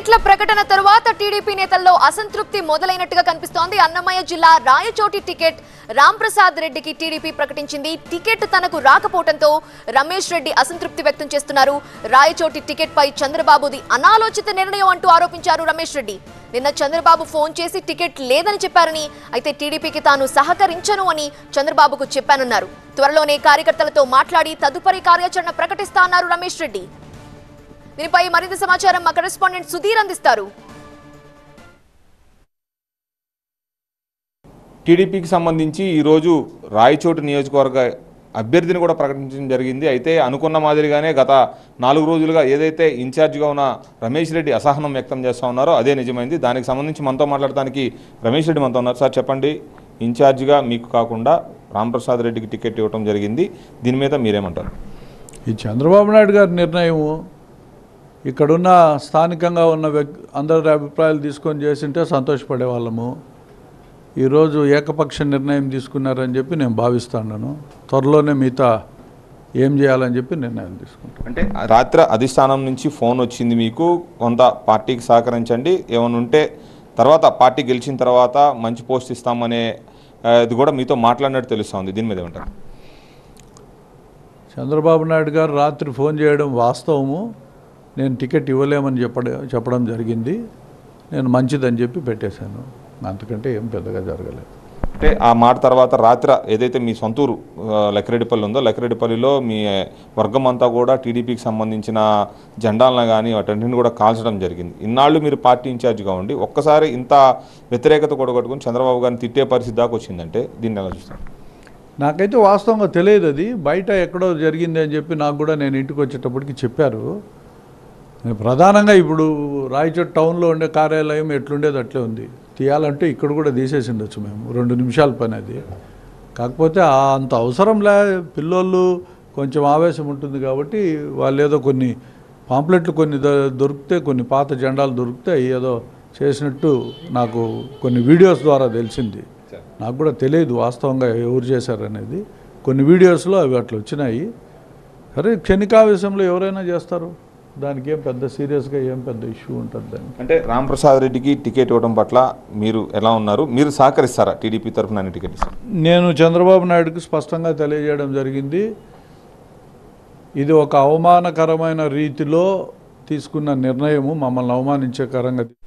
టికెట్ల ప్రకటన తరువాత టీడీపీ నేతల్లో అసంతృప్తి మొదలైనట్టుగా కనిపిస్తోంది అన్నమయ్య జిల్లా రాయచోటి టికెట్ రాంప్రసాద్ రెడ్డికి టీడీపీ ప్రకటించింది టికెట్ తనకు రాకపోవడంతో రమేష్ రెడ్డి అసంతృప్తి వ్యక్తం చేస్తున్నారు రాయచోటి టికెట్ పై చంద్రబాబుది అనాలోచిత నిర్ణయం అంటూ ఆరోపించారు రమేష్ రెడ్డి నిన్న చంద్రబాబు ఫోన్ చేసి టికెట్ లేదని చెప్పారని అయితే టీడీపీకి తాను సహకరించను అని చంద్రబాబుకు చెప్పానన్నారు త్వరలోనే కార్యకర్తలతో మాట్లాడి తదుపరి కార్యాచరణ ప్రకటిస్తా అన్నారు రమేష్ రెడ్డి దీనిపై మరింత సమాచారం మా కరెస్పాండెంట్ సుధీర్ అందిస్తారు టీడీపీకి సంబంధించి ఈరోజు రాయచోటు నియోజకవర్గ అభ్యర్థిని కూడా ప్రకటించడం జరిగింది అయితే అనుకున్న మాదిరిగానే గత నాలుగు రోజులుగా ఏదైతే ఇన్ఛార్జిగా ఉన్న రమేష్ రెడ్డి అసహనం వ్యక్తం చేస్తూ ఉన్నారో అదే నిజమైంది దానికి సంబంధించి మనతో మాట్లాడడానికి రమేష్ రెడ్డి మనతో ఉన్నారు సార్ చెప్పండి ఇన్ఛార్జిగా మీకు కాకుండా రాంప్రసాద్ రెడ్డికి టికెట్ ఇవ్వడం జరిగింది దీని మీద మీరేమంటారు ఈ చంద్రబాబు నాయుడు గారి నిర్ణయము ఇక్కడున్న స్థానికంగా ఉన్న వ్యక్తి అందరి అభిప్రాయాలు తీసుకొని చేసింటే సంతోషపడే వాళ్ళము ఈరోజు ఏకపక్ష నిర్ణయం తీసుకున్నారని చెప్పి నేను భావిస్తున్నాను త్వరలోనే మిగతా ఏం చేయాలని చెప్పి నిర్ణయం తీసుకుంటాను అంటే రాత్రి అధిష్టానం నుంచి ఫోన్ వచ్చింది మీకు కొంత పార్టీకి సహకరించండి ఏమైనా ఉంటే తర్వాత పార్టీ గెలిచిన తర్వాత మంచి పోస్ట్ ఇస్తామనే ఆ, ఇది కూడా మీతో మాట్లాడినట్టు తెలుస్తుంది దీని మీద ఏమంటారు చంద్రబాబు నాయుడు గారు రాత్రి ఫోన్ చేయడం వాస్తవము నేను టికెట్ ఇవ్వలేమని చెప్పడం చెప్పడం జరిగింది నేను మంచిదని చెప్పి పెట్టేశాను అంతకంటే ఏం పెద్దగా జరగలేదు అంటే ఆ మాట తర్వాత రాత్రి ఏదైతే మీ సొంతూరు ఆ, లక్కిరెడ్డిపల్లి ఉందో లక్కిరెడ్డిపల్లిలో మీ వర్గం అంతా కూడా టీడీపీకి సంబంధించిన జెండాలను కానీ వాటన్నింటిని కూడా కాల్చడం జరిగింది ఇన్నాళ్ళు మీరు పార్టీ ఇన్ఛార్జిగా ఉండి ఒక్కసారి ఇంత వ్యతిరేకత కూడగట్టుకుని చంద్రబాబు గారిని తిట్టే పరిస్థితి దాకా వచ్చిందంటే దీన్ని ఎలా చూస్తారు నాకైతే వాస్తవంగా తెలియదు అది బయట ఎక్కడో జరిగింది అని చెప్పి నాకు కూడా నేను ఇంటికి వచ్చేటప్పటికి చెప్పారు నేను ప్రధానంగా ఇప్పుడు రాయచోట్ టౌన్లో ఉండే కార్యాలయం ఎట్లుండేది అట్లే ఉంది తీయాలంటే ఇక్కడ కూడా తీసేసి ఉండొచ్చు మేము రెండు నిమిషాల పని అది కాకపోతే ఆ అంత అవసరం లే పిల్లోళ్ళు కొంచెం ఆవేశం ఉంటుంది కాబట్టి వాళ్ళు ఏదో కొన్ని పాంప్లెట్లు కొన్ని దొ- దొరికితే కొన్ని పాత జెండాలు దొరికితే అవి ఏదో చేసినట్టు నాకు కొన్ని వీడియోస్ ద్వారా తెలిసింది నాకు కూడా తెలియదు వాస్తవంగా ఎవరు చేశారనేది కొన్ని వీడియోస్లో అవి అట్లా వచ్చినాయి సరే క్షణికావేశంలో ఎవరైనా చేస్తారు దానికి ఏం పెద్ద సీరియస్గా ఏం పెద్ద ఇష్యూ ఉంటుంది దానికి అంటే రాంప్రసాద్ రెడ్డికి టికెట్ ఇవ్వడం పట్ల మీరు ఎలా ఉన్నారు మీరు సహకరిస్తారా టీడీపీ తరఫున ఆయన టికెట్ ఇస్తారు నేను చంద్రబాబు నాయుడుకి స్పష్టంగా తెలియజేయడం జరిగింది ఇది ఒక అవమానకరమైన రీతిలో తీసుకున్న నిర్ణయము మమ్మల్ని అవమానించేకరంగా